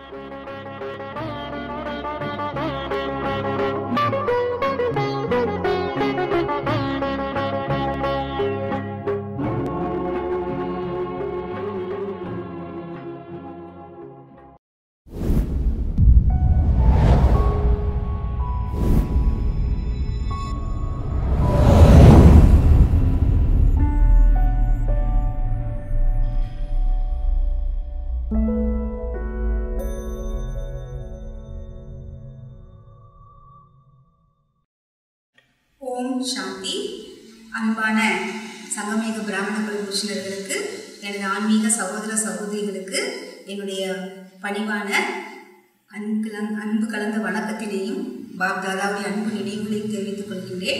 ஓம் சாந்தி அன்பான சங்கமேக பிராமண குலபூஷணர்களுக்கு எனது ஆன்மீக சகோதர சகோதரிகளுக்கு என்னுடைய பணிவான அன்பு கலந்த அன்பு கலந்த வணக்கத்தினையும் பாப் தாதாவுடைய அன்பு நினைவுகளையும் தெரிவித்துக் கொள்கின்றேன்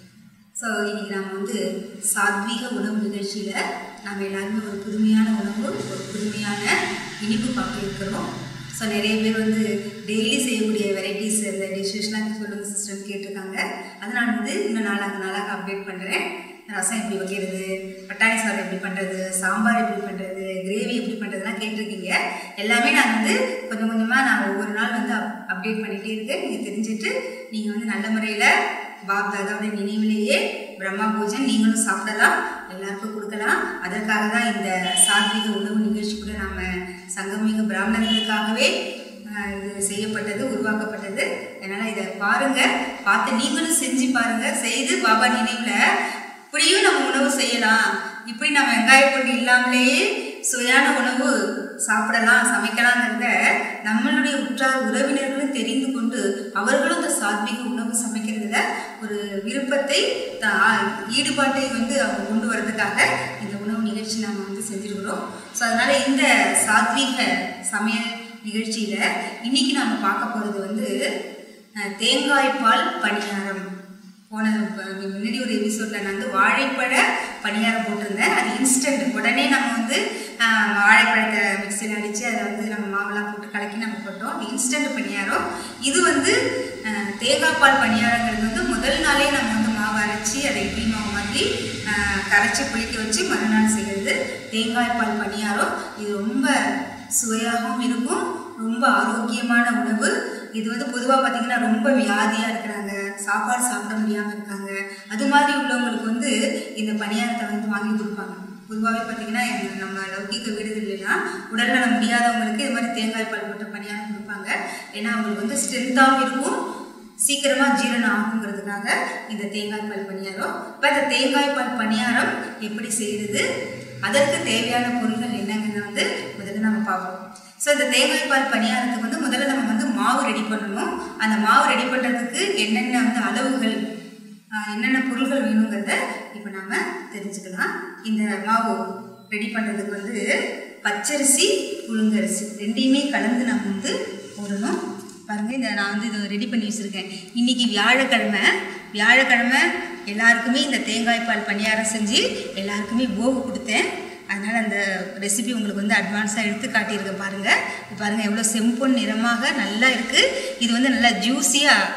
ஸோ இன்னைக்கு நாம் வந்து சாத்வீக உணவு நிகழ்ச்சியில் நாம் எல்லாருமே ஒரு புதுமையான உணவு ஒரு புதுமையான இனிப்பு பார்க்க இருக்கிறோம் ஸோ நிறைய பேர் வந்து டெய்லி செய்யக்கூடிய வெரைட்டிஸ் இந்த டிஷ்ஷஸ்லாம் சொல்லுங்கள் சிஸ்டர் கேட்டிருக்காங்க அதை நான் வந்து இன்னும் நாளாக நாளாக அப்டேட் பண்ணுறேன் ரசம் எப்படி வைக்கிறது பட்டாணி சாதம் எப்படி பண்ணுறது சாம்பார் எப்படி பண்ணுறது கிரேவி எப்படி பண்ணுறதுலாம் கேட்டிருக்கீங்க எல்லாமே நான் வந்து கொஞ்சம் கொஞ்சமாக நான் ஒவ்வொரு நாள் வந்து அப் அப்டேட் பண்ணிகிட்டே இருக்கேன் நீங்கள் தெரிஞ்சுட்டு நீங்கள் வந்து நல்ல முறையில் பாப் தாதாவுடைய நினைவிலேயே பிரம்மா பூஜன் நீங்களும் சாப்பிடலாம் எல்லாருக்கும் கொடுக்கலாம் அதற்காக தான் இந்த சாத்விக உணவு நிகழ்ச்சி கூட நாம் சங்கமிக பிராமணர்களுக்காகவே ஆஹ், இது செய்யப்பட்டது உருவாக்கப்பட்டது அதனால் இதை பாருங்கள் பார்த்து நீங்களும் செஞ்சு பாருங்கள் செய்து பாபா நினைவில் இப்படியும் நம்ம உணவு செய்யலாம் இப்படி நம்ம வெங்காய பொடி இல்லாமலேயே சுவையான உணவு சாப்பிடலாம் சமைக்கலாங்கிறத நம்மளுடைய உற்றார் உறவினர்களும் தெரிந்து கொண்டு அவர்களும் இந்த சாத்விக உணவு சமைக்கிறதுல ஒரு விருப்பத்தை த- ஈடுபாட்டை வந்து அவங்க கொண்டு வர்றதுக்காக இந்த உணவு நிகழ்ச்சி நம்ம வந்து செஞ்சிருக்கிறோம் ஸோ அதனால இந்த சாத்வீக சமையல் நிகழ்ச்சியில இன்னைக்கு நாம பார்க்க போறது வந்து அஹ், தேங்காய் பால் பணியாரம் போன ப- முன்னாடி ஒரு எபிசோட்ல நான் வந்து வாழைப்பழ பணியாரம் போட்டிருந்தேன் அது இன்ஸ்டன்ட் உடனே நம்ம வந்து ஆஹ், வாழைப்பழத்தை மிக்சியில் அடித்து அதை வந்து நம்ம மாவெல்லாம் போட்டு கலக்கி நம்ம போட்டோம் அது இன்ஸ்டன்ட் பணியாரம் இது வந்து ஆஹ், தேங்காய் பால் பணியாரங்கிறது வந்து முதல் நாளே நம்ம வந்து மாவு அரைச்சி அதை இட்லி மாவு மாதிரி ஆஹ், கரைச்சி புளிக்க வச்சு மறுநாள் செய்கிறது தேங்காய் பால் பணியாரம் இது ரொம்ப சுவையாகவும் இருக்கும் ரொம்ப ஆரோக்கியமான உணவு இது வந்து பொதுவாக பார்த்தீங்கன்னா ரொம்ப வியாதியாக இருக்கிறாங்க சாப்பாடு சாப்பிட முடியாமல் இருக்காங்க அது மாதிரி உள்ளவங்களுக்கு வந்து இந்த பணியாரத்தை வந்து வாங்கி கொடுப்பாங்க பொதுவாகவே பார்த்தீங்கன்னா எங்க- நம்ம லௌகிக வீடுகள்லாம் உடல்நலம் முடியாதவங்களுக்கு இது மாதிரி தேங்காய் பால் போட்ட பணியாரம் கொடுப்பாங்க ஏன்னா அவங்களுக்கு வந்து ஸ்ட்ரென்த்தாகவும் இருக்கும் சீக்கிரமாக ஜீரணம் ஆகுங்கிறதுக்காக இந்த தேங்காய் பால் பணியாரம் இப்போ இந்த தேங்காய் பால் பணியாரம் எப்படி செய்கிறது அதற்கு தேவையான பொருட்கள் என்னங்கிறத வந்து முதல்ல நம்ம பார்ப்போம் ஸோ இந்த தேங்காய் பால் பணியாரத்துக்கு வந்து முதல்ல நம்ம வந்து மாவு ரெடி பண்ணணும் அந்த மாவு ரெடி பண்ணுறதுக்கு என்னென்ன வந்து அளவுகள் ஆஹ், என்னென்ன பொருள்கள் வேணுங்கிறத இப்போ நாம தெரிஞ்சுக்கலாம் இந்த மாவு ரெடி பண்ணுறதுக்கு வந்து பச்சரிசி புழுங்கரிசி ரெண்டையுமே கலந்து நம்ம வந்து போடணும் பாருங்க இந்த நான் வந்து இதை ரெடி பண்ணி வச்சுருக்கேன் இன்னைக்கு வியாழக்கிழமை வியாழக்கிழமை எல்லாருக்குமே இந்த தேங்காய் பால் பணியாரம் செஞ்சு எல்லாருக்குமே போகு கொடுத்தேன் அதனால் அந்த ரெசிபி உங்களுக்கு வந்து அட்வான்ஸாக எடுத்து காட்டியிருக்கேன் பாருங்கள் இது பாருங்கள் எவ்வளோ செம்பொன் நிறமாக நல்லா இருக்குது இது வந்து நல்லா ஜூஸியாக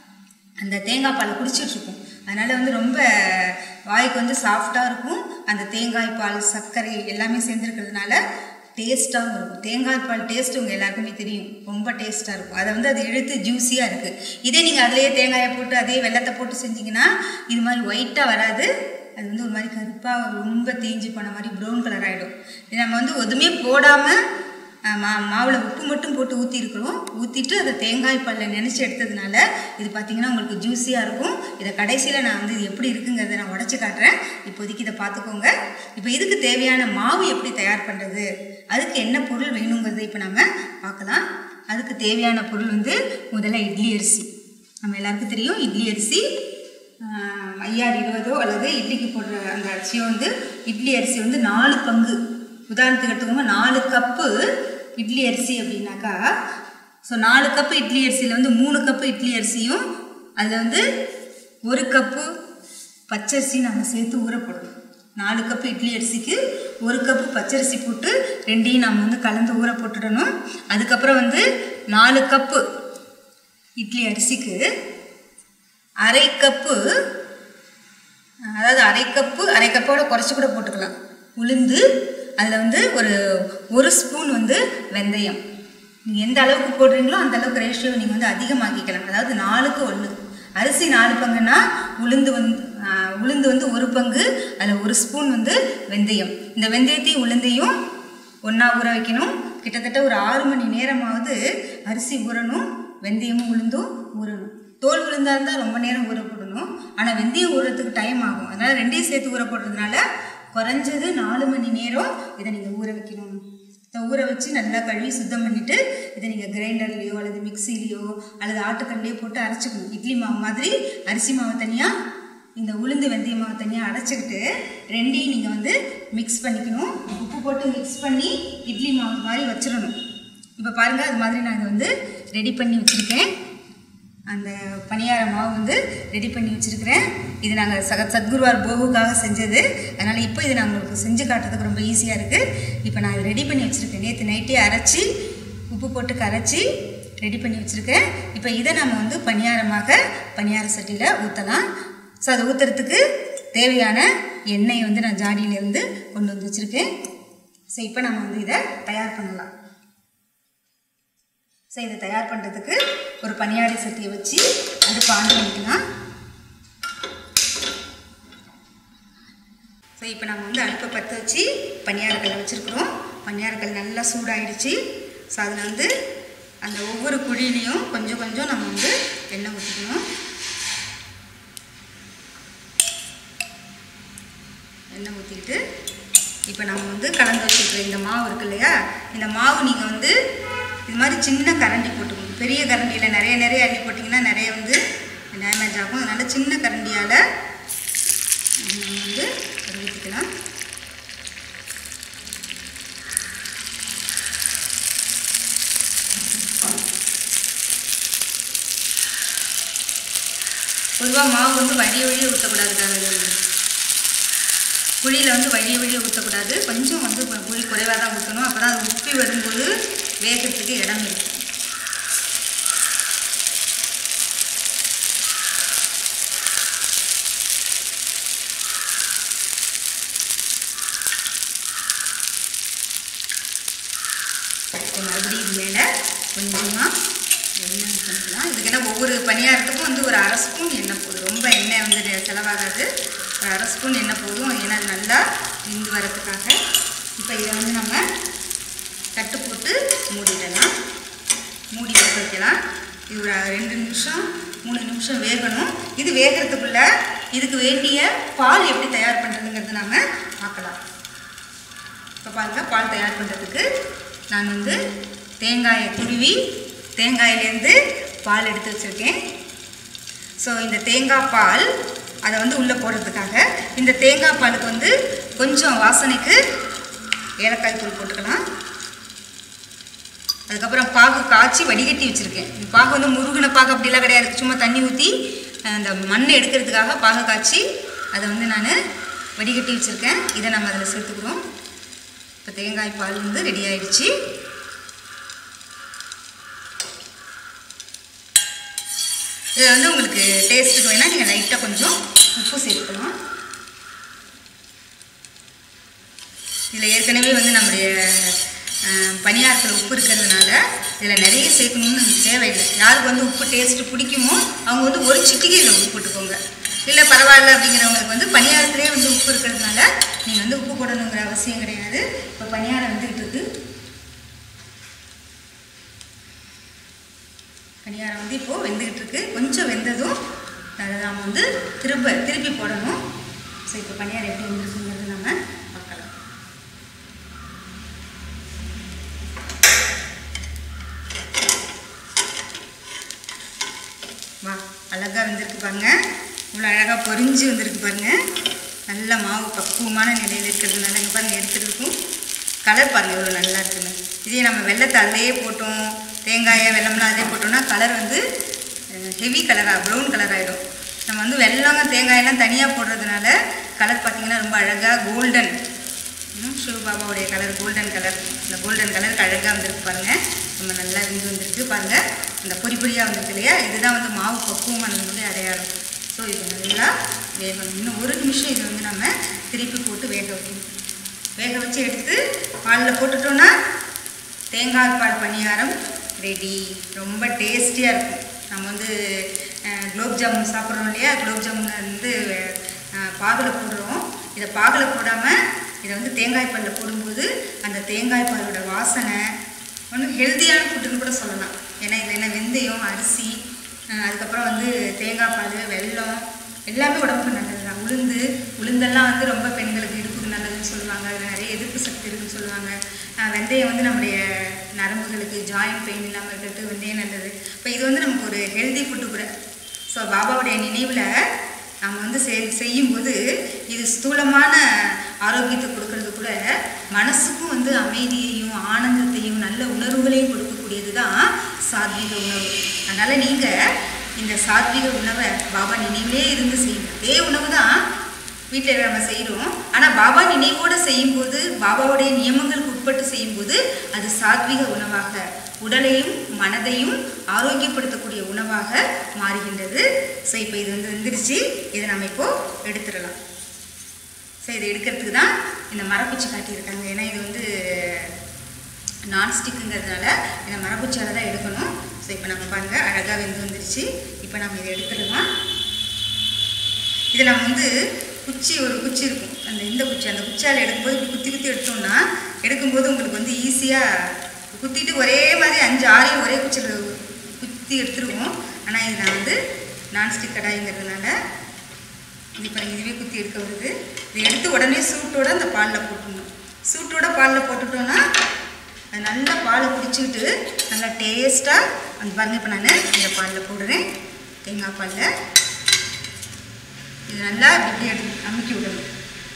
அந்த தேங்காய் பாலை குடிச்சிட்டு இருக்கும் அதனால் வந்து ரொம்ப வாய்க்கு வந்து சாஃப்டாக இருக்கும் அந்த தேங்காய் பால் சர்க்கரை எல்லாமே சேர்ந்துருக்கிறதுனால டேஸ்ட்டாகவும் இருக்கும் தேங்காய் பால் டேஸ்ட் உங்கள் எல்லாருக்குமே தெரியும் ரொம்ப டேஸ்ட்டாக இருக்கும் அதை வந்து அது இழுத்து ஜூஸியாக இருக்குது இதே நீங்கள் அதிலேயே தேங்காயை போட்டு அதே வெள்ளத்தை போட்டு செஞ்சீங்கன்னா இது மாதிரி ஒயிட்டாக வராது அது வந்து ஒரு மாதிரி கருப்பாக ரொம்ப தேஞ்சு போன மாதிரி ப்ரௌன் கலர் ஆகிடும் இது நம்ம வந்து எதுவுமே போடாமல் மா மாவில் உப்பு மட்டும் போட்டு ஊற்றிருக்கிறோம் ஊற்றிட்டு அதை தேங்காய் பாலில் நினச்சி எடுத்ததுனால இது பார்த்திங்கன்னா உங்களுக்கு ஜூஸியாக இருக்கும் இதை கடைசியில் நான் வந்து இது எப்படி இருக்குங்கிறத நான் உடச்சி காட்டுறேன் இப்போதைக்கு இதை பார்த்துக்கோங்க இப்போ இதுக்கு தேவையான மாவு எப்படி தயார் பண்ணுறது அதுக்கு என்ன பொருள் வேணுங்கிறத இப்போ நம்ம பார்க்கலாம் அதுக்கு தேவையான பொருள் வந்து முதல்ல இட்லி அரிசி நம்ம எல்லாருக்கும் தெரியும் இட்லி அரிசி ஆஹ், ஐயாறு இருபதோ அல்லது இட்லிக்கு போடுற அந்த அரிசியோ வந்து இட்லி அரிசி வந்து நாலு பங்கு உதாரணத்துக்கு எடுத்துக்கோங்க நாலு கப்பு இட்லி அரிசி அப்படின்னாக்கா ஸோ நாலு கப்பு இட்லி அரிசியில் வந்து மூணு கப்பு இட்லி அரிசியும் அதில் வந்து ஒரு கப்பு பச்சரிசி நம்ம சேர்த்து ஊற போடணும் நாலு கப்பு இட்லி அரிசிக்கு ஒரு கப்பு பச்சரிசி போட்டு ரெண்டையும் நம்ம வந்து கலந்து ஊற போட்டுடணும் அதுக்கப்புறம் வந்து நாலு கப்பு இட்லி அரிசிக்கு அரை கப்பு அதாவது அரை கப்பு அரை கப்போட குறைச்சி கூட போட்டுக்கலாம் உளுந்து அதில் வந்து ஒரு ஒரு ஸ்பூன் வந்து வெந்தயம் நீங்கள் எந்த அளவுக்கு போடுறீங்களோ அந்த அளவுக்கு ரேஷியோ நீங்கள் வந்து அதிகமாக்கிக்கலாம் அதாவது நாலுக்கு ஒன்று அரிசி நாலு பங்குன்னா உளுந்து வந்து ஆஹ், உளுந்து வந்து ஒரு பங்கு அதில் ஒரு ஸ்பூன் வந்து வெந்தயம் இந்த வெந்தயத்தையும் உளுந்தையும் ஒன்றா ஊற வைக்கணும் கிட்டத்தட்ட ஒரு ஆறு மணி நேரமாவது அரிசி ஊறணும் வெந்தயமும் உளுந்தும் ஊறணும் தோல் உளுந்தா இருந்தால் ரொம்ப நேரம் ஊற போடணும் ஆனால் வெந்தயம் ஊறத்துக்கு டைம் ஆகும் அதனால் ரெண்டையும் சேர்த்து ஊற போடுறதுனால குறைஞ்சது நாலு மணி நேரம் இதை நீங்கள் ஊற வைக்கணும் இதை ஊற வச்சு நல்லா கழுவி சுத்தம் பண்ணிவிட்டு இதை நீங்கள் கிரைண்டர்லேயோ அல்லது மிக்சிலேயோ அல்லது ஆட்டுக்கல்லையோ போட்டு அரைச்சிக்கணும் இட்லி மாவு மாதிரி அரிசி மாவு தனியாக இந்த உளுந்து வெந்தய மாவு தனியாக அரைச்சிக்கிட்டு ரெண்டையும் நீங்கள் வந்து மிக்ஸ் பண்ணிக்கணும் உப்பு போட்டு மிக்ஸ் பண்ணி இட்லி மாவு மாதிரி வச்சிடணும் இப்போ பாருங்கள் அது மாதிரி நான் இதை வந்து ரெடி பண்ணி வச்சுருக்கேன் அந்த பணியார மாவு வந்து ரெடி பண்ணி வச்சுருக்கிறேன் இது நாங்கள் சக சத்குருவார் போகுக்காக செஞ்சது அதனால் இப்போ இது நான் உங்களுக்கு செஞ்சு காட்டுறதுக்கு ரொம்ப ஈஸியாக இருக்குது இப்போ நான் இதை ரெடி பண்ணி வச்சுருக்கேன் நேற்று நைட்டே அரைச்சி உப்பு போட்டு கரைச்சி ரெடி பண்ணி வச்சுருக்கேன் இப்போ இதை நம்ம வந்து பணியாரமாக பணியார சட்டியில் ஊற்றலாம் ஸோ அதை ஊற்றுறதுக்கு தேவையான எண்ணெயை வந்து நான் ஜாடியிலேருந்து கொண்டு வந்து வச்சுருக்கேன் ஸோ இப்போ நம்ம வந்து இதை தயார் பண்ணலாம் ஸோ இதை தயார் பண்ணுறதுக்கு ஒரு பனியாடி சட்டியை வச்சு அடுப்பு ஆன் பண்ணிக்கலாம் ஸோ இப்போ நம்ம வந்து அடுப்பை பற்ற வச்சு பனியாரக்கல்லை வச்சுருக்குறோம் பனியாரக்கல் நல்லா சூடாயிடுச்சு ஸோ அதில் வந்து அந்த ஒவ்வொரு குழியிலையும் கொஞ்சம் கொஞ்சம் நம்ம வந்து எண்ணெய் ஊற்றிக்கணும் எண்ணெய் ஊற்றிக்கிட்டு இப்போ நம்ம வந்து கலந்து வச்சுருக்கிற இந்த மாவு இருக்கு இல்லையா இந்த மாவு நீங்கள் வந்து இது மாதிரி சின்ன கரண்டி போட்டுக்கணும் பெரிய கரண்டியில் நிறைய நிறைய அள்ளி போட்டிங்கன்னா நிறைய வந்து டேமேஜ் ஆகும் அதனால் சின்ன கரண்டியால் நம்ம வந்து அதை ஊற்றிக்கலாம் பொதுவாக மாவு வந்து வழிய வழிய ஊற்றக்கூடாது குழியில் வந்து வழிய வழிய ஊற்றக்கூடாது கொஞ்சம் வந்து கொ- குழி குறைவாக தான் ஊற்றணும் அப்போ தான் அது உப்பி வரும்போது வேகிறதுக்கு இடம் இருக்கும் இப்போ மறுபடியும் இது மேலே கொஞ்சமாக எண்ணெய் பண்ணிக்கலாம் இதுக்கு என்ன ஒவ்வொரு பணியாரத்துக்கும் வந்து ஒரு அரை ஸ்பூன் எண்ணெய் போதும் ரொம்ப எண்ணெய் வந்து நெ- செலவாகாது ஒரு அரை ஸ்பூன் எண்ணெய் போதும் ஏன்னா அது நல்லா இந்து வரதுக்காக இப்போ இதை வந்து நம்ம தட்டு போட்டு மூடிடலாம் மூடி வேக வைக்கலாம் இது ஒரு ரெண்டு நிமிஷம் மூணு நிமிஷம் வேகணும் இது வேகிறதுக்குள்ள இதுக்கு வேண்டிய பால் எப்படி தயார் பண்ணுறதுங்கிறது நாம பார்க்கலாம் இப்போ பாருங்க பால் தயார் பண்ணுறதுக்கு நான் வந்து தேங்காயை துருவி தேங்காயிலேருந்து பால் எடுத்து வச்சுருக்கேன் ஸோ இந்த தேங்காய் பால் அதை வந்து உள்ளே போடுறதுக்காக இந்த தேங்காய் பாலுக்கு வந்து கொஞ்சம் வாசனைக்கு ஏலக்காய் தூள் போட்டுக்கலாம் அதுக்கப்புறம் பாகு காய்ச்சி வடிகட்டி வச்சுருக்கேன் இந்த பாகு வந்து முருகின பாகு அப்படிலாம் கிடையாது சும்மா தண்ணி ஊற்றி அந்த மண்ணை எடுக்கிறதுக்காக பாகு காய்ச்சி அதை வந்து நான் வடிகட்டி வச்சுருக்கேன் இதை நம்ம அதில் சேர்த்துக்கிறோம் இப்போ தேங்காய் பால் வந்து ரெடி ஆயிடுச்சு இதை வந்து உங்களுக்கு டேஸ்ட்டுக்கு வேணால் நீங்கள் லைட்டாக கொஞ்சம் உப்பு சேர்த்துக்கலாம் இதில் ஏற்கனவே வந்து நம்முடைய அஹ், பணியாரத்தில் உப்பு இருக்கிறதுனால இதில் நிறைய சேர்க்கணும்னு நமக்கு தேவையில்லை யாருக்கு வந்து உப்பு டேஸ்ட்டு பிடிக்குமோ அவங்க வந்து ஒரு சிட்டிகையில் உப்பு போட்டுக்கோங்க இல்லை பரவாயில்ல அப்படிங்கிறவங்களுக்கு வந்து பணியாரத்திலே வந்து உப்பு இருக்கிறதுனால நீங்கள் வந்து உப்பு போடணுங்கிற அவசியம் கிடையாது இப்போ பணியாரம் வந்துக்கிட்டு இருக்கு பணியாரம் வந்து இப்போது வெந்துக்கிட்டு இருக்கு கொஞ்சம் வெந்ததும் அதை நாம் வந்து திரும்ப திருப்பி போடணும் ஸோ இப்போ பணியாரம் எப்படி வெந்திருக்குங்கிறது நம்ம பார்க்கலாம் வா அழகாக வந்திருக்கு பாருங்க இவ்வளோ அழகாக பொரிஞ்சு வந்திருக்கு பாருங்க நல்ல மாவு பக்குவமான நிலையில் இருக்கிறதுனால இங்கே பாருங்க எடுத்துருக்கும் கலர் பாருங்க இவ்வளோ நல்லா இருக்குங்க இதே நம்ம வெள்ளத்தை அதிலே போட்டோம் தேங்காயை வெள்ளம்லாம் அதிலே போட்டோம்னா கலர் வந்து ஹெவி கலராக ப்ரௌன் கலர் ஆகிடும் நம்ம வந்து வெள்ளம் தேங்காயெல்லாம் தனியாக போடுறதுனால கலர் பார்த்தீங்கன்னா ரொம்ப அழகாக கோல்டன் ஷிவ பாபாவுடைய கலர் கோல்டன் கலர் இந்த கோல்டன் கலருக்கு அழகாக வந்திருக்கு பாருங்கள் ரொம்ப நல்லா வெந்து வந்திருக்கு பாருங்கள் இந்த பொடி பொடியாக வந்திருக்கு இல்லையா இதுதான் வந்து மாவு பக்குவமானது அடையாளம் ஸோ இது நல்லா வேகணும் இன்னும் ஒரு நிமிஷம் இது வந்து நம்ம திருப்பி போட்டு வேக வைக்கணும் வேக வச்சு எடுத்து பாலில் போட்டுட்டோன்னா தேங்காய் பால் பணியாரம் ரெடி ரொம்ப டேஸ்டியாக இருக்கும் நம்ம வந்து அஹ், குலோப் ஜாமுன் சாப்பிட்றோம் இல்லையா குலோப் ஜாமுன் வந்து அஹ், பாகில் போடுறோம் இதை பாகில் போடாமல் இதை வந்து தேங்காய் பாலில் போடும்போது அந்த தேங்காய் பாலோட வாசனை ஒன்றும் ஹெல்த்தியான ஃபுட்டுன்னு கூட சொல்லலாம் ஏன்னா இதில் என்ன வெந்தயம் அரிசி அஹ், அதுக்கப்புறம் வந்து தேங்காய் பால் வெல்லம் எல்லாமே உடம்புக்கு நல்லது தான் உளுந்து உளுந்தெல்லாம் வந்து ரொம்ப பெண்களுக்கு இடுப்புக்கு நல்லதுன்னு சொல்லுவாங்க அதில் நிறைய எதிர்ப்பு சக்தி இருக்குன்னு சொல்லுவாங்க அஹ், வெந்தயம் வந்து நம்முடைய நரம்புகளுக்கு ஜாயிண்ட் பெயின் இல்லாமல் இருக்கிறதுக்கு வெந்தயம் நல்லது இப்போ இது வந்து நமக்கு ஒரு ஹெல்தி ஃபுட்டு கூட ஸோ பாபாவுடைய நினைவில் நம்ம வந்து செய் செய்யும்போது இது ஸ்தூலமான ஆரோக்கியத்தை கொடுக்கறது கூட மனசுக்கும் வந்து அமைதியையும் ஆனந்தத்தையும் நல்ல உணர்வுகளையும் கொடுக்கக்கூடியது தான் சாத்வீக உணவு அதனால் நீங்கள் இந்த சாத்வீக உணவை பாபா நினைவிலே இருந்து செய்யுங்க அதே உணவு தான் வீட்டில் நம்ம செய்கிறோம் ஆனால் பாபா நினைவோடு செய்யும்போது பாபாவுடைய நியமங்களுக்கு உட்பட்டு செய்யும்போது அது சாத்வீக உணவாக உடலையும் மனதையும் ஆரோக்கியப்படுத்தக்கூடிய உணவாக மாறுகின்றது ஸோ இப்போ இது வந்து வந்துருச்சு இதை நம்ம இப்போது எடுத்துடலாம் ஸோ இதை எடுக்கிறதுக்கு தான் இந்த மரக்குச்சி காட்டியிருக்காங்க ஏன்னா இது வந்து நான்ஸ்டிக்குங்கிறதுனால இந்த மரக்குச்சியால் தான் எடுக்கணும் ஸோ இப்போ நம்ம பாருங்கள் அழகாக வெந்து வந்துருச்சு இப்போ நம்ம இதை எடுத்துடலாம் இதை நம்ம வந்து குச்சி ஒரு குச்சி இருக்கும் அந்த இந்த குச்சி அந்த குச்சியால் எடுக்கும்போது இப்படி குத்தி குத்தி எடுத்தோம்னா எடுக்கும்போது உங்களுக்கு வந்து ஈஸியாக குத்திட்டு ஒரே மாதிரி அஞ்சு ஆறையும் ஒரே குச்சியில் குத்தி எடுத்துருவோம் ஆனால் இது நான் வந்து நான்ஸ்டிக் கடாய்ங்கிறதுனால இது பாருங்க இதுவே குத்தி எடுக்க வருது இதை எடுத்து உடனே சூட்டோட அந்த பாலில் போட்டுடணும் சூட்டோட பாலில் போட்டுட்டோன்னா அது நல்லா பாலை குடிச்சிக்கிட்டு நல்லா டேஸ்ட்டாக அந்த பாருங்க இப்போ நான் இந்த பாலில் போடுறேன் தேங்காய் பாலில் இது நல்லா இப்படி இப்படி எடு அமுக்கி விடணும்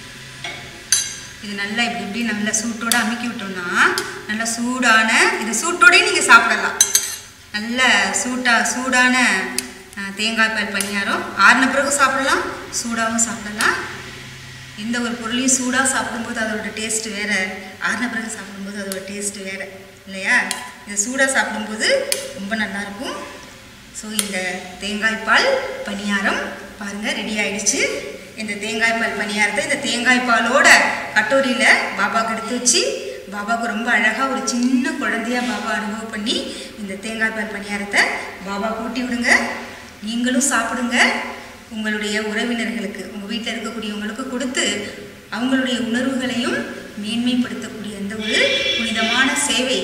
இது நல்லா இப்படி இப்படி நல்லா சூட்டோட அமுக்கி விட்டோம்னா நல்லா சூடான இது சூட்டோடயே நீங்கள் சாப்பிடலாம் நல்ல சூட்டா சூடான அஹ், தேங்காய் பால் பணியாரம் ஆறின பிறகு சாப்பிடலாம் சூடாகவும் சாப்பிடலாம் எந்த ஒரு பொருளையும் சூடாக சாப்பிடும்போது அதோட டேஸ்ட் வேறு ஆறின பிறகு சாப்பிடும்போது அதோட டேஸ்ட் வேறு இல்லையா இது சூடாக சாப்பிடும்போது ரொம்ப நல்லாயிருக்கும் ஸோ இந்த தேங்காய் பால் பணியாரம் பாருங்கள் ரெடி ஆயிடுச்சு இந்த தேங்காய் பால் பணியாரத்தை இந்த தேங்காய் பாலோட கட்டோரியில் பாபாவுக்கு எடுத்து வச்சு பாபாவுக்கு ரொம்ப அழகாக ஒரு சின்ன குழந்தையா பாபா அனுபவம் பண்ணி இந்த தேங்காய் பால் பணியாரத்தை பாபா கூட்டி விடுங்க நீங்களும் சாப்பிடுங்க உங்களுடைய உறவினர்களுக்கு உங்கள் வீட்டில் இருக்கக்கூடியவங்களுக்கு கொடுத்து அவங்களுடைய உணர்வுகளையும் மேன்மைப்படுத்தக்கூடிய அந்த ஒரு புனிதமான சேவை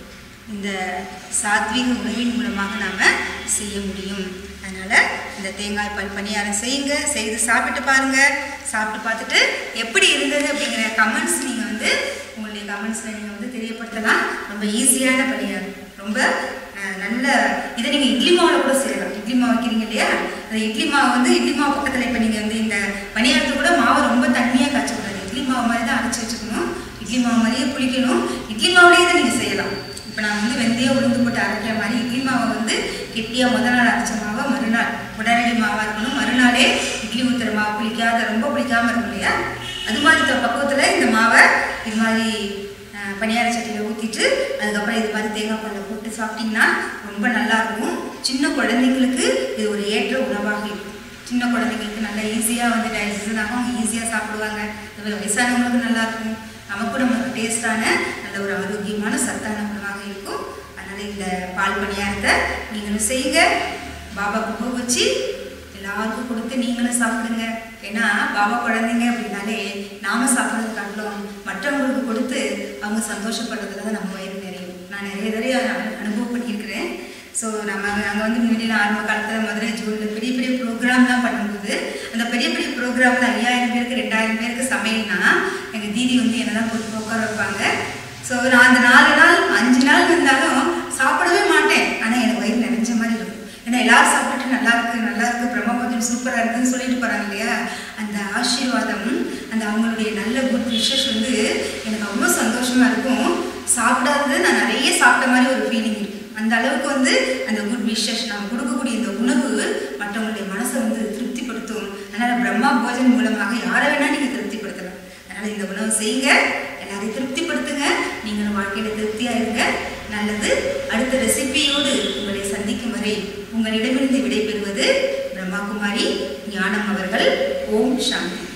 இந்த சாத்வீக உணவின் மூலமாக நாம் செய்ய முடியும் அதனால் இந்த தேங்காய் பால் பணியாரம் செய்யுங்க செய்து சாப்பிட்டு பாருங்கள் சாப்பிட்டு பார்த்துட்டு எப்படி இருந்தது அப்படிங்கிற கமெண்ட்ஸ் நீங்கள் வந்து உங்களுடைய கமெண்ட்ஸில் நீங்கள் வந்து தெரியப்படுத்தலாம் ரொம்ப ஈஸியான பணியாரம் ரொம்ப அஹ், நல்ல இதை நீங்கள் இட்லி மாவில் கூட செய்யலாம் இட்லி மாவு வைக்கிறீங்க இல்லையா அந்த இட்லி மாவு வந்து இட்லி மாவு பக்கத்தில் இப்போ நீங்கள் வந்து இந்த பணியாரத்தை கூட மாவு ரொம்ப தண்ணியாக காய்ச்சக்கூடாது இட்லி மாவு மாதிரி தான் அரைச்சி வச்சுக்கணும் இட்லி மாவு மாதிரியே புளிக்கணும் இட்லி மாவுலேயே தான் நீங்கள் செய்யலாம் இப்போ நான் வந்து வெந்தயம் உளுந்து போட்டு அரைக்கிற மாதிரி இட்லி மாவை வந்து கெட்டியாக முதல் நாள் அரைச்ச மாவை மறுநாள் உடனடி மாவாக இருக்கணும் மறுநாளே இட்லி ஊற்றுற மாவு புளிக்காத ரொம்ப புளிக்காமல் இருக்கும் இல்லையா அது மாதிரி த- பக்குவத்தில் இந்த மாவை இது மாதிரி அஹ், பணியார சட்டியில் ஊற்றிட்டு அதுக்கப்புறம் இது மாதிரி தேங்காய் பாலில் போட்டு சாப்பிட்டிங்கன்னா ரொம்ப நல்லாயிருக்கும் சின்ன குழந்தைங்களுக்கு இது ஒரு ஏற்ற உணவாக இருக்கும் சின்ன குழந்தைங்களுக்கு நல்லா ஈஸியாக வந்து டைஜஷன் ஆகும் அவங்க ஈஸியாக சாப்பிடுவாங்க அதுபோல் வயசானவங்களுக்கு நல்லா இருக்கும் நமக்கும் நமக்கு டேஸ்டான நல்ல ஒரு ஆரோக்கியமான சத்தான உணவாக இருக்கும் அதனால் இந்த பால் பணியாரத்தை நீங்களும் செய்யுங்க பாபாவுக்கு பூ வச்சு எல்லாருக்கும் கொடுத்து நீங்களும் சாப்பிடுங்க ஏன்னா பாபா குழந்தைங்க அப்படின்னாலே நாம சாப்பிட்றது காட்டிலும் மற்றவங்களுக்கு கொடுத்து அவங்க சந்தோஷப்படுறதுல தான் நம்ம வயிறு நிறையும் நான் நிறைய தடவை அனு- அனுபவம் பண்ணியிருக்கிறேன் ஸோ நம்ம அங்கே வந்து முன்னாடியில் ஆரம்ப காலத்தில் மதுரை ஜூனில் பெரிய பெரிய ப்ரோக்ராம்லாம் பண்ணும்போது அந்த பெரிய பெரிய ப்ரோக்ராமில் ஐயாயிரம் பேருக்கு ரெண்டாயிரம் பேருக்கு சமையல்னா எங்கள் தீதி வந்து என்ன தான் போட்டு உட்கார வைப்பாங்க ஸோ நான் அந்த நாலு நாள் அஞ்சு நாள் இருந்தாலும் சாப்பிடவே மாட்டேன் ஆனால் எனக்கு வயிறு நிறைஞ்ச மாதிரி இருக்கும் ஏன்னா எல்லாரும் சாப்பிட்டுட்டு நல்லா இருக்கு நல்லா இருக்கு பிரம்மபோஜன் சூப்பராக இருக்குன்னு சொல்லிட்டு போகிறாங்க இல்லையா அந்த ஆசீர்வாதம் அந்த அவங்களுடைய நல்ல குட் விஷஸ் வந்து எனக்கு ரொம்ப சந்தோஷமா இருக்கும் சாப்பிடாதது நான் நிறைய சாப்பிட்ட மாதிரி ஒரு ஃபீலிங் இருக்கு அந்த அளவுக்கு வந்து அந்த குட் விஷஸ் நம்ம கொடுக்கக்கூடிய இந்த உணவு மற்றவங்களுடைய மனசை வந்து திருப்திப்படுத்தும் அதனால் பிரம்மா போஜன் மூலமாக யாரை வேணால் நீங்கள் திருப்திப்படுத்தலாம் அதனால் இந்த உணவு செய்யுங்க எல்லாரையும் திருப்திப்படுத்துங்க நீங்களும் வாழ்க்கையில் திருப்தியாக இருங்க நல்லது அடுத்த ரெசிபியோடு உங்களை சந்திக்கும் வரை உங்களிடமிருந்து விடைபெறுவது பிரம்மாகுமாரி ஞானம் அவர்கள் ஓம் சாந்தி